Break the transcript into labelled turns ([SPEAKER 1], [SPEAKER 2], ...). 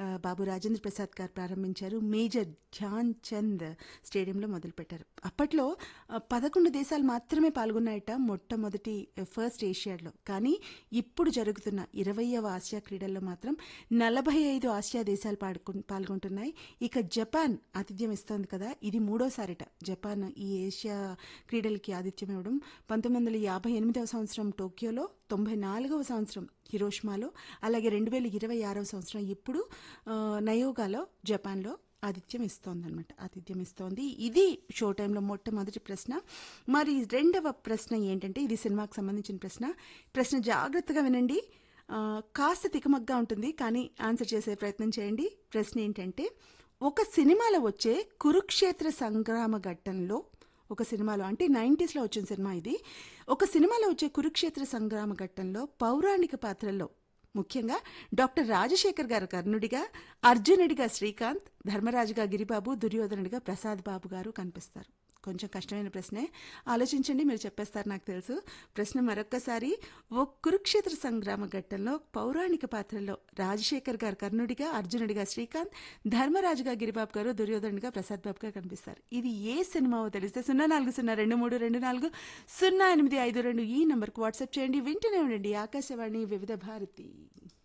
[SPEAKER 1] బాబు రాజేంద్ర ప్రసాద్ గారు ప్రారంభించారు మేజర్ ధ్యాన్ చంద్ స్టేడియంలో మొదలుపెట్టారు అప్పట్లో ఆ, పదకొండు దేశాలు మాత్రమే పాల్గొన్నాయట మొట్టమొదటి ఫస్ట్ ఏషియాలో కానీ ఇప్పుడు జరుగుతున్న ఇరవయవ ఆసియా క్రీడల్లో మాత్రం నలభై ఐదు ఆసియా దేశాలు పాడుకు పాల్గొంటున్నాయి ఇక జపాన్ ఆతిథ్యం ఇస్తోంది కదా ఇది మూడోసారిట జపాన్ ఈ ఏషియా క్రీడలకి ఆతిథ్యం ఇవ్వడం పంతొమ్మిది వందల యాభై ఎనిమిదవ సంవత్సరం టోక్యోలో తొంభై నాలుగవ సంవత్సరం హిరోష్మాలో అలాగే రెండు వేల ఇరవై ఆరవ సంవత్సరం ఇప్పుడు ఆ, నయోగాలో జపాన్లో ఆతిథ్యం ఇస్తోందన్నమాట ఆతిథ్యం ఇస్తోంది ఇది షో టైంలో మొట్టమొదటి ప్రశ్న మరి రెండవ ప్రశ్న ఏంటంటే ఇది సినిమాకి సంబంధించిన ప్రశ్న ప్రశ్న జాగ్రత్తగా వినండి ఆ, కాస్త తికమగ్గా ఉంటుంది కానీ ఆన్సర్ చేసే ప్రయత్నం చేయండి ప్రశ్న ఏంటంటే ఒక సినిమాలో వచ్చే కురుక్షేత్ర సంగ్రామ ఘట్టంలో ఒక సినిమాలో అంటే నైంటీస్లో వచ్చిన సినిమా ఇది ఒక సినిమాలో వచ్చే కురుక్షేత్ర సంగ్రామ ఘట్టంలో పౌరాణిక పాత్రల్లో ముఖ్యంగా డాక్టర్ రాజశేఖర్ గారు కర్ణుడిగా అర్జునుడిగా శ్రీకాంత్ ధర్మరాజుగా గిరిబాబు దుర్యోధనుడిగా ప్రసాద్ బాబు గారు కనిపిస్తారు కొంచెం కష్టమైన ప్రశ్నే ఆలోచించండి మీరు చెప్పేస్తారు నాకు తెలుసు ప్రశ్న మరొక్కసారి ఓ కురుక్షేత్ర సంగ్రామ ఘట్టంలో పౌరాణిక పాత్రల్లో రాజశేఖర్ గారు కర్ణుడిగా అర్జునుడిగా శ్రీకాంత్ ధర్మరాజుగా గిరిబాబు గారు దుర్యోధనుడిగా ప్రసాద్ బాబు గారు కనిపిస్తారు ఇది ఏ సినిమావో తెలిస్తే సున్నా నాలుగు సున్నా రెండు మూడు రెండు నాలుగు సున్నా ఎనిమిది ఐదు రెండు ఈ నంబర్కు వాట్సాప్ చేయండి వింటూనే ఉండండి ఆకాశవాణి వివిధ భారతి